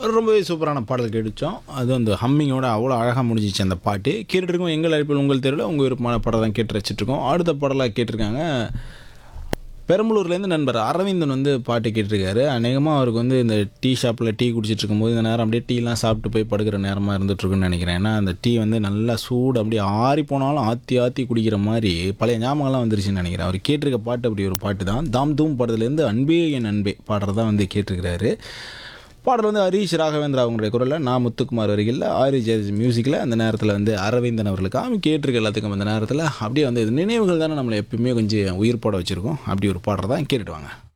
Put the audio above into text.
ரொம்பவே சூப்பரான பாடல் கேட்டுச்சோம் அது அந்த ஹம்மிங்கோட அவ்வளோ அழகாக முடிஞ்சிச்சு அந்த பாட்டு கேட்டுருக்கோம் எங்கள் அழைப்பில் உங்கள் தெருவில் உங்கள் விருப்பமான பாடல் தான் கேட்டு ரசிச்சிட்ருக்கோம் அடுத்த பாடலாக கேட்டிருக்காங்க பெரம்பலூர்லேருந்து நண்பர் அரவிந்தன் வந்து பாட்டு கேட்டிருக்காரு அநேகமாக அவருக்கு வந்து இந்த டீ ஷாப்பில் டீ குடிச்சிட்டு இருக்கும்போது இந்த நேரம் அப்படியே டீலாம் சாப்பிட்டு போய் படுக்கிற நேரமாக இருந்துகிட்ருக்குன்னு நினைக்கிறேன் ஏன்னா அந்த டீ வந்து நல்லா சூடு அப்படியே ஆறி போனாலும் ஆற்றி ஆற்றி குடிக்கிற மாதிரி பழைய ஞாபகம்லாம் வந்துருச்சுன்னு நினைக்கிறேன் அவர் கேட்டிருக்க பாட்டு அப்படி ஒரு பாட்டு தான் தாம் தூம் படத்துலேருந்து அன்பே என் அன்பே பாடுறதா வந்து கேட்டிருக்கிறாரு பாடல் வந்து ஹரீஷ் ராகவேந்திரா அவங்களுடைய குரலில் நான் முத்துக்குமார் வரிகளில் ஆரி ஜெயஸ் மியூசிக்கில் அந்த நேரத்தில் வந்து அரவிந்தன் அவர்களுக்கு அவன் கேட்டிருக்க எல்லாத்துக்கும் அந்த நேரத்தில் அப்படியே வந்து இது நினைவுகள் தானே நம்மளை எப்பயுமே கொஞ்சம் உயிர் போட வச்சுருக்கோம் அப்படி ஒரு பாடுறதா கேட்டுட்டு வாங்க